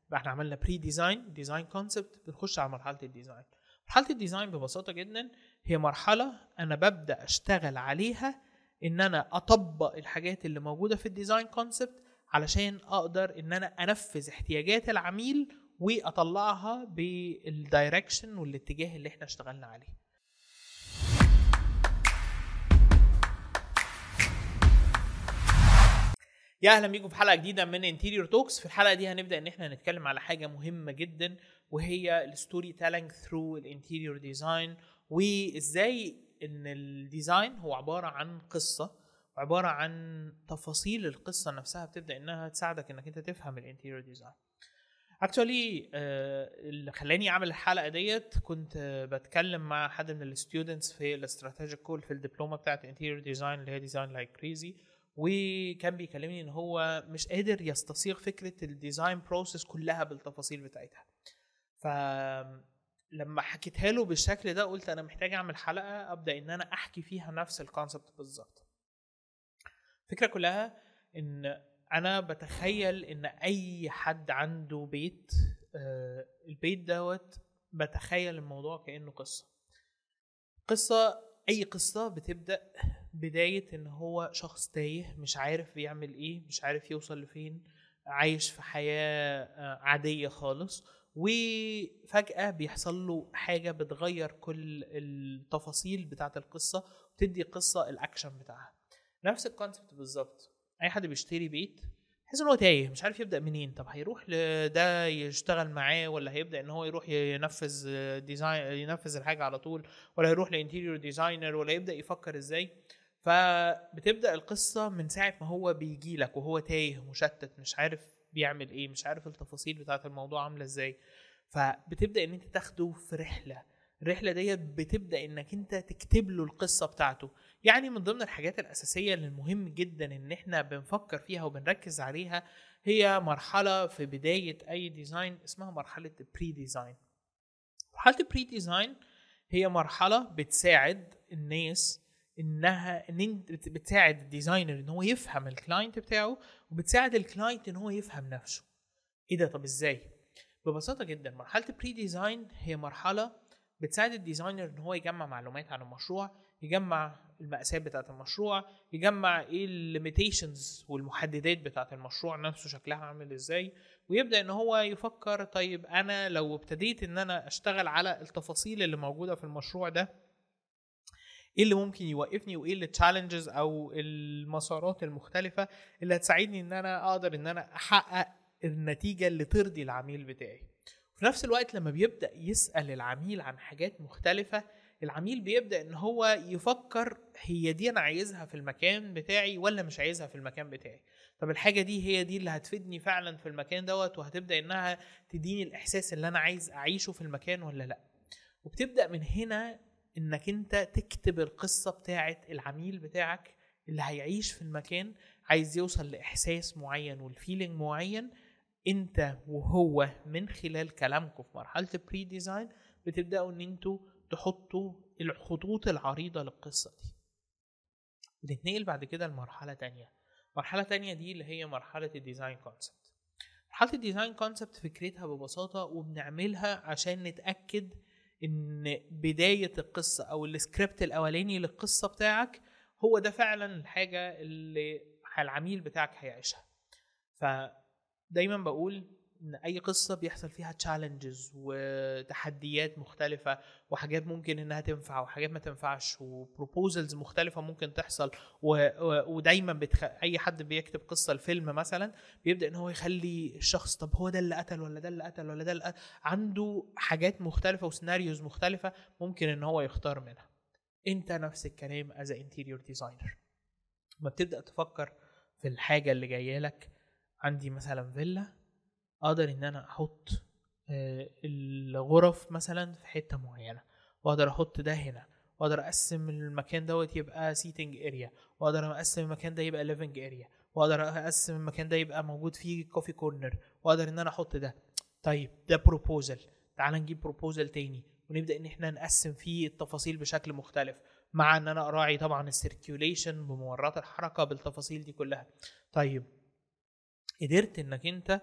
يبقى احنا عملنا بري ديزاين ديزاين كونسبت بنخش على مرحله الديزاين مرحله الديزاين ببساطه جدا هي مرحله انا ببدا اشتغل عليها ان انا اطبق الحاجات اللي موجوده في الديزاين كونسبت علشان اقدر ان انا انفذ احتياجات العميل واطلعها بالدايركشن والاتجاه اللي احنا اشتغلنا عليه يا اهلا بيكم في حلقه جديده من انتيريور توكس في الحلقه دي هنبدا ان احنا نتكلم على حاجه مهمه جدا وهي الستوري تيلينج ثرو الانتيريور ديزاين وازاي ان الديزاين هو عباره عن قصه وعباره عن تفاصيل القصه نفسها بتبدا انها تساعدك انك انت تفهم الانتيريور ديزاين اكشولي اللي خلاني اعمل الحلقه ديت كنت آه، بتكلم مع حد من الستودنتس في الاستراتيجيك كول في الدبلومه بتاعت انتيريور ديزاين اللي هي ديزاين لايك كريزي وكان بيكلمني ان هو مش قادر يستصيغ فكره الديزاين بروسيس كلها بالتفاصيل بتاعتها ف لما حكيتها له بالشكل ده قلت انا محتاج اعمل حلقه ابدا ان انا احكي فيها نفس الكونسبت بالظبط الفكره كلها ان انا بتخيل ان اي حد عنده بيت آه، البيت دوت بتخيل الموضوع كانه قصه قصه اي قصه بتبدا بدايه ان هو شخص تايه مش عارف بيعمل ايه مش عارف يوصل لفين عايش في حياه آه، عاديه خالص وفجاه بيحصل له حاجه بتغير كل التفاصيل بتاعه القصه وتدي قصه الاكشن بتاعها نفس الكونسبت بالظبط اي حد بيشتري بيت تحس ان هو تايه مش عارف يبدا منين طب هيروح لده يشتغل معاه ولا هيبدا ان هو يروح ينفذ ديزاين ينفذ الحاجه على طول ولا يروح لانتيريور ديزاينر ولا يبدا يفكر ازاي فبتبدا القصه من ساعه ما هو بيجي لك وهو تايه مشتت مش عارف بيعمل ايه مش عارف التفاصيل بتاعه الموضوع عامله ازاي فبتبدا ان انت تاخده في رحله الرحله ديت بتبدا انك انت تكتب له القصه بتاعته يعني من ضمن الحاجات الاساسيه اللي المهم جدا ان احنا بنفكر فيها وبنركز عليها هي مرحله في بدايه اي ديزاين اسمها مرحله البري ديزاين مرحله البري ديزاين هي مرحله بتساعد الناس انها ان انت بت- بتساعد الديزاينر ان هو يفهم الكلاينت بتاعه وبتساعد الكلاينت ان هو يفهم نفسه ايه ده طب ازاي ببساطه جدا مرحله البري ديزاين هي مرحله بتساعد الديزاينر ان هو يجمع معلومات عن المشروع يجمع المقاسات بتاعه المشروع يجمع ايه الليميتيشنز والمحددات بتاعه المشروع نفسه شكلها عامل ازاي ويبدا ان هو يفكر طيب انا لو ابتديت ان انا اشتغل على التفاصيل اللي موجوده في المشروع ده ايه اللي ممكن يوقفني وايه التشالنجز او المسارات المختلفه اللي هتساعدني ان انا اقدر ان انا احقق النتيجه اللي ترضي العميل بتاعي في نفس الوقت لما بيبدا يسال العميل عن حاجات مختلفه العميل بيبدا ان هو يفكر هي دي انا عايزها في المكان بتاعي ولا مش عايزها في المكان بتاعي طب الحاجه دي هي دي اللي هتفيدني فعلا في المكان دوت وهتبدا انها تديني الاحساس اللي انا عايز اعيشه في المكان ولا لا وبتبدا من هنا انك انت تكتب القصه بتاعه العميل بتاعك اللي هيعيش في المكان عايز يوصل لاحساس معين والفيلينج معين انت وهو من خلال كلامكم في مرحله البري ديزاين بتبداوا ان انتوا تحطوا الخطوط العريضه للقصه دي بنتنقل بعد كده لمرحله تانية مرحله تانية دي اللي هي مرحله الديزاين كونسبت مرحله الديزاين كونسبت فكرتها ببساطه وبنعملها عشان نتاكد ان بدايه القصه او السكريبت الاولاني للقصه بتاعك هو ده فعلا الحاجه اللي العميل بتاعك هيعيشها فدايما بقول ان اي قصه بيحصل فيها تشالنجز وتحديات مختلفه وحاجات ممكن انها تنفع وحاجات ما تنفعش وبروبوزلز مختلفه ممكن تحصل و... و... ودايما بتخ... اي حد بيكتب قصه لفيلم مثلا بيبدا ان هو يخلي الشخص طب هو ده اللي قتل ولا ده اللي قتل ولا ده اللي قتل عنده حاجات مختلفه وسيناريوز مختلفه ممكن ان هو يختار منها انت نفس الكلام از انتيريور ديزاينر لما بتبدا تفكر في الحاجه اللي جايه لك عندي مثلا فيلا اقدر ان انا احط آه، الغرف مثلا في حته معينه واقدر احط ده هنا واقدر اقسم المكان دوت يبقى سيتنج اريا واقدر اقسم المكان ده يبقى ليفنج اريا واقدر اقسم المكان ده يبقى موجود فيه كوفي كورنر واقدر ان انا احط ده طيب ده بروبوزل تعال نجيب بروبوزل تاني ونبدا ان احنا نقسم فيه التفاصيل بشكل مختلف مع ان انا اراعي طبعا السيركيوليشن بممرات الحركه بالتفاصيل دي كلها طيب قدرت انك انت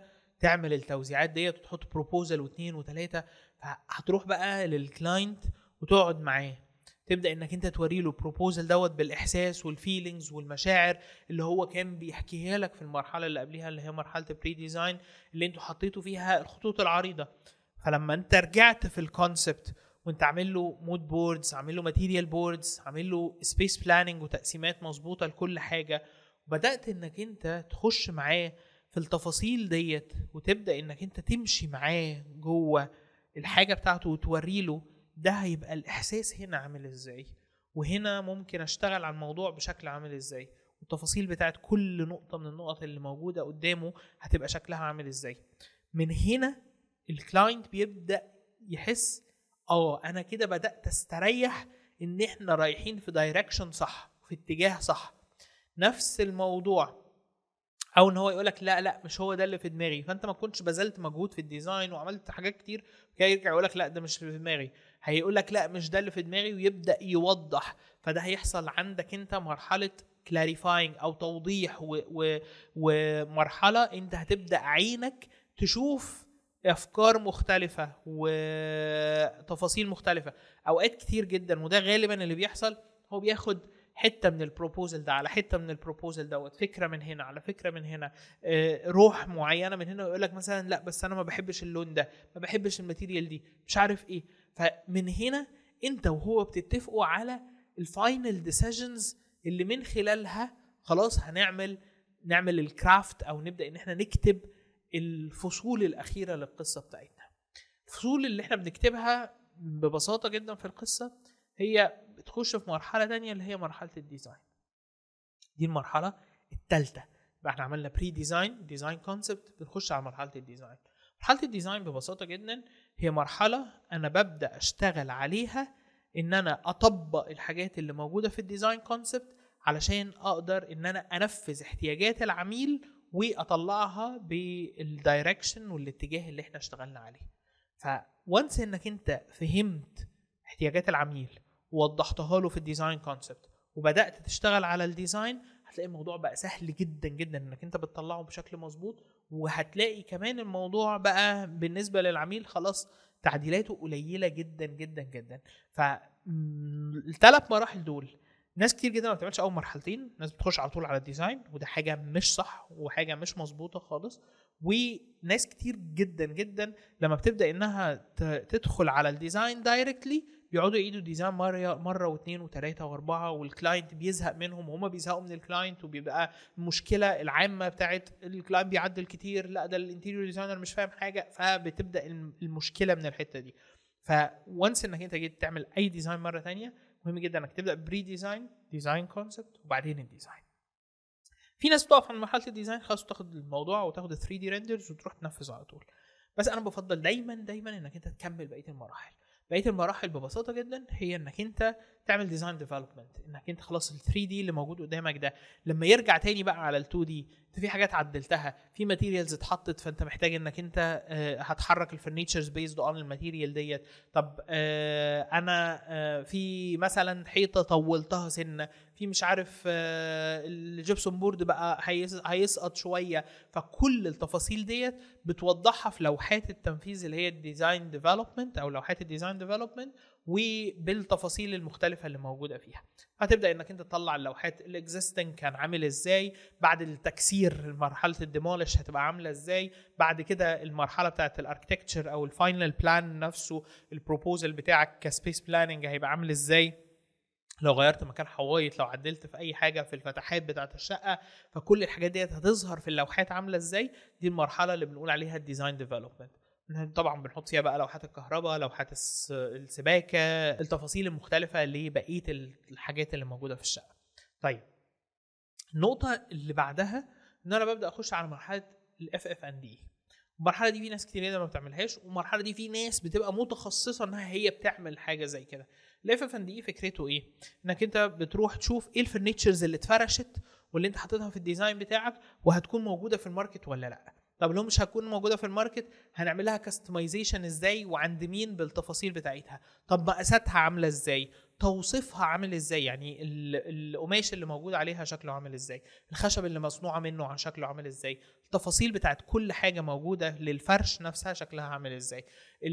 تعمل التوزيعات ديت وتحط بروبوزل واثنين وثلاثه فهتروح بقى للكلاينت وتقعد معاه تبدا انك انت توري له البروبوزل دوت بالاحساس والفيلينجز والمشاعر اللي هو كان بيحكيها لك في المرحله اللي قبليها اللي هي مرحله البري ديزاين اللي انتوا حطيتوا فيها الخطوط العريضه فلما انت رجعت في الكونسبت وانت عامل له مود بوردز عامل له ماتيريال بوردز عامل له سبيس بلاننج وتقسيمات مظبوطه لكل حاجه وبدات انك انت تخش معاه في التفاصيل ديت وتبدا انك انت تمشي معاه جوه الحاجه بتاعته وتوري له ده هيبقى الاحساس هنا عامل ازاي وهنا ممكن اشتغل على الموضوع بشكل عامل ازاي والتفاصيل بتاعت كل نقطة من النقط اللي موجودة قدامه هتبقى شكلها عامل ازاي من هنا الكلاينت بيبدأ يحس اه انا كده بدأت استريح ان احنا رايحين في دايركشن صح في اتجاه صح نفس الموضوع او ان هو يقول لك لا لا مش هو ده اللي في دماغي فانت ما كنتش بذلت مجهود في الديزاين وعملت حاجات كتير كده يرجع يقول لك لا ده مش في دماغي هيقول لك لا مش ده اللي في دماغي ويبدا يوضح فده هيحصل عندك انت مرحله كلاريفاينج او توضيح و و ومرحله انت هتبدا عينك تشوف افكار مختلفه وتفاصيل مختلفه اوقات كتير جدا وده غالبا اللي بيحصل هو بياخد حته من البروبوزل ده على حته من البروبوزل دوت فكره من هنا على فكره من هنا آه، روح معينه من هنا ويقول لك مثلا لا بس انا ما بحبش اللون ده ما بحبش الماتيريال دي مش عارف ايه فمن هنا انت وهو بتتفقوا على الفاينل ديسيجنز اللي من خلالها خلاص هنعمل نعمل الكرافت او نبدا ان احنا نكتب الفصول الاخيره للقصه بتاعتنا الفصول اللي احنا بنكتبها ببساطه جدا في القصه هي بتخش في مرحله تانية اللي هي مرحله الديزاين دي المرحله الثالثه يبقى احنا عملنا بري ديزاين ديزاين كونسبت بنخش على مرحله الديزاين مرحله الديزاين ببساطه جدا هي مرحله انا ببدا اشتغل عليها ان انا اطبق الحاجات اللي موجوده في الديزاين كونسبت علشان اقدر ان انا انفذ احتياجات العميل واطلعها بالدايركشن والاتجاه اللي احنا اشتغلنا عليه فوانس انك انت فهمت احتياجات العميل ووضحتها له في الديزاين كونسبت وبدات تشتغل على الديزاين هتلاقي الموضوع بقى سهل جدا جدا انك انت بتطلعه بشكل مظبوط وهتلاقي كمان الموضوع بقى بالنسبه للعميل خلاص تعديلاته قليله جدا جدا جدا فالثلاث مراحل دول ناس كتير جدا ما بتعملش اول مرحلتين ناس بتخش على طول على الديزاين وده حاجه مش صح وحاجه مش مظبوطه خالص وناس كتير جدا جدا لما بتبدا انها ت- تدخل على الديزاين دايركتلي بيقعدوا يعيدوا ديزاين مره مره واثنين وثلاثه واربعه والكلاينت بيزهق منهم وهم بيزهقوا من الكلاينت وبيبقى المشكله العامه بتاعت الكلاينت بيعدل كتير لا ده الانتيريور ديزاينر مش فاهم حاجه فبتبدا الم- المشكله من الحته دي فونس انك انت جيت تعمل اي ديزاين مره تانية مهم جدا انك تبدا بري ديزاين ديزاين كونسبت وبعدين الديزاين في ناس بتقف عند مرحله الديزاين خلاص تاخد الموضوع وتاخد ال 3 دي ريندرز وتروح تنفذ على طول بس انا بفضل دايما دايما انك انت تكمل بقيه المراحل بقيه المراحل ببساطه جدا هي انك انت تعمل ديزاين ديفلوبمنت انك انت خلاص ال 3 دي اللي موجود قدامك ده لما يرجع تاني بقى على ال 2 دي انت في حاجات عدلتها في ماتيريالز اتحطت فانت محتاج انك انت آه، هتحرك الفرنيتشرز بيزد اون الماتيريال ديت طب آه، انا آه، في مثلا حيطه طولتها سنه في مش عارف آه، الجبسون بورد بقى هيس- هيسقط شويه فكل التفاصيل ديت بتوضحها في لوحات التنفيذ اللي هي الديزاين ديفلوبمنت او لوحات الديزاين ديفلوبمنت وبالتفاصيل المختلفه اللي موجوده فيها هتبدا انك انت تطلع اللوحات الاكزيستنج كان عامل ازاي بعد التكسير مرحله الديمولش هتبقى عامله ازاي بعد كده المرحله بتاعت الاركتكتشر او الفاينل بلان نفسه البروبوزل بتاعك كسبيس بلاننج هيبقى عامل ازاي لو غيرت مكان حوايط لو عدلت في اي حاجه في الفتحات بتاعه الشقه فكل الحاجات ديت هتظهر في اللوحات عامله ازاي دي المرحله اللي بنقول عليها الديزاين ديفلوبمنت طبعا بنحط فيها بقى لوحات الكهرباء لوحات الس- السباكه التفاصيل المختلفه لبقيه الحاجات اللي موجوده في الشقه طيب النقطه اللي بعدها ان انا ببدا اخش على مرحله الاف اف ان دي المرحله دي في ناس كتير جدا ما بتعملهاش والمرحله دي في ناس بتبقى متخصصه انها هي بتعمل حاجه زي كده الاف اف ان دي فكرته ايه انك انت بتروح تشوف ايه الفرنيتشرز اللي اتفرشت واللي انت حاططها في الديزاين بتاعك وهتكون موجوده في الماركت ولا لا طب لو مش هتكون موجوده في الماركت هنعمل لها كاستمايزيشن ازاي وعند مين بالتفاصيل بتاعتها طب مقاساتها عامله ازاي توصيفها عامل ازاي يعني ال- القماش اللي موجود عليها شكله عامل ازاي الخشب اللي مصنوعه منه عن شكله عامل ازاي التفاصيل بتاعت كل حاجه موجوده للفرش نفسها شكلها عامل ازاي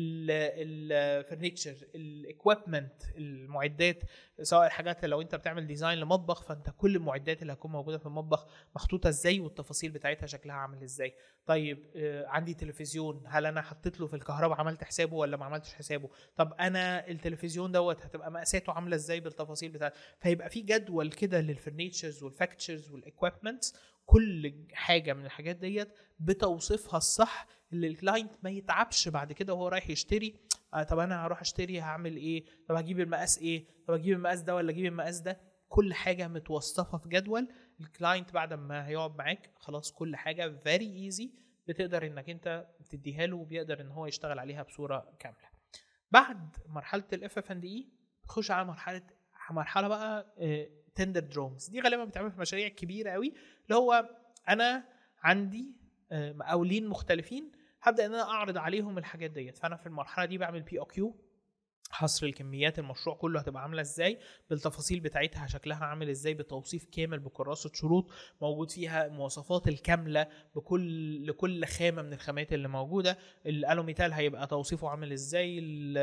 الفرنيتشر الاكويبمنت المعدات سواء الحاجات لو انت بتعمل ديزاين لمطبخ فانت كل المعدات اللي هتكون موجوده في المطبخ محطوطه ازاي والتفاصيل بتاعتها شكلها عامل ازاي طيب آه، عندي تلفزيون هل انا حطيت له في الكهرباء عملت حسابه ولا ما عملتش حسابه طب انا التلفزيون دوت هتبقى مقاساته عامله ازاي بالتفاصيل بتاعته فيبقى في جدول كده للفرنيتشرز والفاكتشرز والاكويبمنتس كل حاجه من الحاجات ديت بتوصيفها الصح اللي الكلاينت ما يتعبش بعد كده وهو رايح يشتري آه طب انا هروح اشتري هعمل ايه طب هجيب المقاس ايه طب اجيب المقاس ده ولا اجيب المقاس ده كل حاجه متوصفه في جدول الكلاينت بعد ما هيقعد معاك خلاص كل حاجه فيري ايزي بتقدر انك انت تديها له وبيقدر ان هو يشتغل عليها بصوره كامله بعد مرحله الاف اف اند اي تخش على مرحله مرحله بقى تندر درونز دي غالبا بتعمل في مشاريع كبيره قوي اللي هو انا عندي آه، مقاولين مختلفين هبدا ان انا اعرض عليهم الحاجات ديت فانا في المرحله دي بعمل بي او كيو حصر الكميات المشروع كله هتبقى عامله ازاي بالتفاصيل بتاعتها شكلها عامل ازاي بتوصيف كامل بكراسه شروط موجود فيها المواصفات الكامله بكل لكل خامه من الخامات اللي موجوده الالوميتال هيبقى توصيفه عامل ازاي ال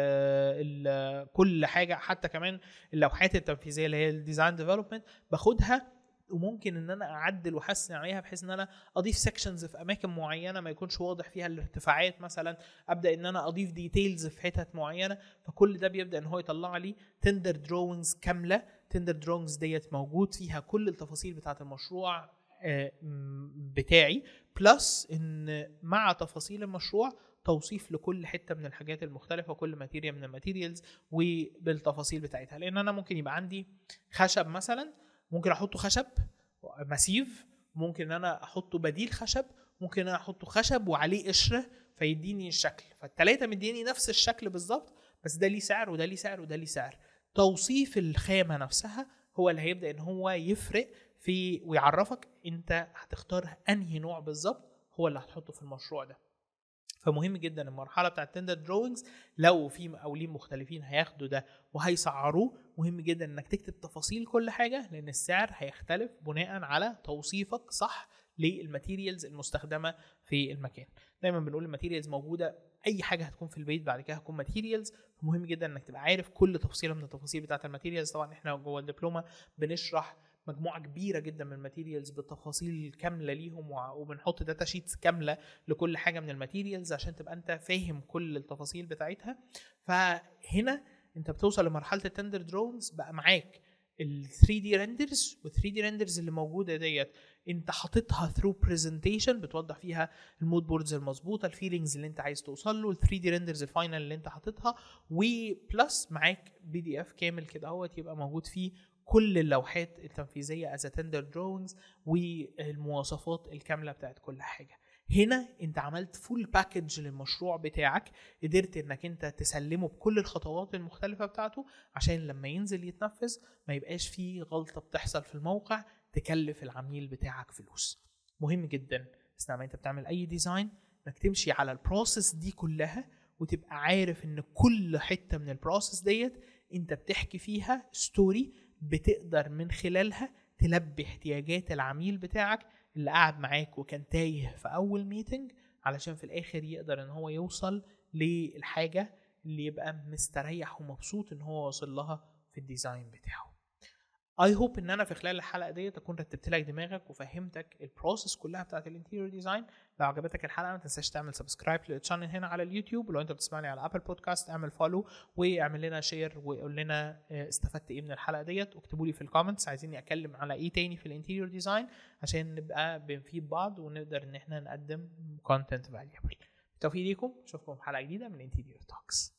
ال كل حاجه حتى كمان اللوحات التنفيذيه اللي هي الديزاين ديفلوبمنت باخدها وممكن ان انا اعدل واحسن عليها بحيث ان انا اضيف سيكشنز في اماكن معينه ما يكونش واضح فيها الارتفاعات مثلا ابدا ان انا اضيف ديتيلز في حتت معينه فكل ده بيبدا ان هو يطلع لي تندر دروينجز كامله تندر دروينجز ديت موجود فيها كل التفاصيل بتاعه المشروع آه، م- بتاعي بلس ان مع تفاصيل المشروع توصيف لكل حته من الحاجات المختلفه وكل ماتيريال من الماتيريالز وبالتفاصيل بتاعتها لان انا ممكن يبقى عندي خشب مثلا ممكن احطه خشب مسيف ممكن ان انا احطه بديل خشب ممكن ان انا احطه خشب وعليه قشره فيديني الشكل فالتلاته مديني نفس الشكل بالظبط بس ده ليه سعر وده ليه سعر وده ليه سعر توصيف الخامه نفسها هو اللي هيبدا ان هو يفرق في ويعرفك انت هتختار انهي نوع بالظبط هو اللي هتحطه في المشروع ده فمهم جدا المرحله بتاعت تندر دروينجز لو في مقاولين مختلفين هياخدوا ده وهيسعروه مهم جدا انك تكتب تفاصيل كل حاجه لان السعر هيختلف بناء على توصيفك صح للماتيريالز المستخدمه في المكان دايما بنقول الماتيريالز موجوده اي حاجه هتكون في البيت بعد كده هتكون ماتيريالز مهم جدا انك تبقى عارف كل تفصيله من التفاصيل بتاعه الماتيريالز طبعا احنا جوه الدبلومه بنشرح مجموعه كبيره جدا من الماتيريالز بالتفاصيل كامله ليهم وع- وبنحط داتا شيتس كامله لكل حاجه من الماتيريالز عشان تبقى انت فاهم كل التفاصيل بتاعتها فهنا انت بتوصل لمرحله التندر درونز بقى معاك ال 3 دي ريندرز وال 3 دي ريندرز اللي موجوده ديت انت حاططها ثرو برزنتيشن بتوضح فيها المود بوردز المظبوطه الفيلينجز اللي انت عايز توصل له ال 3 دي ريندرز الفاينل اللي انت حاططها وبلس معاك بي دي اف كامل كده اهوت يبقى موجود فيه كل اللوحات التنفيذيه از تندر دروينجز والمواصفات الكامله بتاعت كل حاجه هنا انت عملت فول باكج للمشروع بتاعك قدرت انك انت تسلمه بكل الخطوات المختلفه بتاعته عشان لما ينزل يتنفذ ما يبقاش فيه غلطه بتحصل في الموقع تكلف العميل بتاعك فلوس مهم جدا اثناء ما انت بتعمل اي ديزاين انك تمشي على البروسيس دي كلها وتبقى عارف ان كل حته من البروسيس ديت انت بتحكي فيها ستوري بتقدر من خلالها تلبي احتياجات العميل بتاعك اللي قاعد معاك وكان تايه في اول ميتنج علشان في الاخر يقدر ان هو يوصل للحاجه اللي يبقى مستريح ومبسوط ان هو واصل لها في الديزاين بتاعه اي هوب ان انا في خلال الحلقه ديت اكون رتبت لك دماغك وفهمتك البروسيس كلها بتاعت الانتيريور ديزاين لو عجبتك الحلقه ما تنساش تعمل سبسكرايب للشانل هنا على اليوتيوب ولو انت بتسمعني على ابل بودكاست اعمل فولو واعمل لنا شير وقول لنا آه، استفدت ايه من الحلقه ديت واكتبوا لي في الكومنتس عايزيني اتكلم على ايه تاني في الانتيريور ديزاين عشان نبقى بنفيد بعض ونقدر ان احنا نقدم كونتنت فاليبل بالتوفيق ليكم اشوفكم في حلقه جديده من انتيريور توكس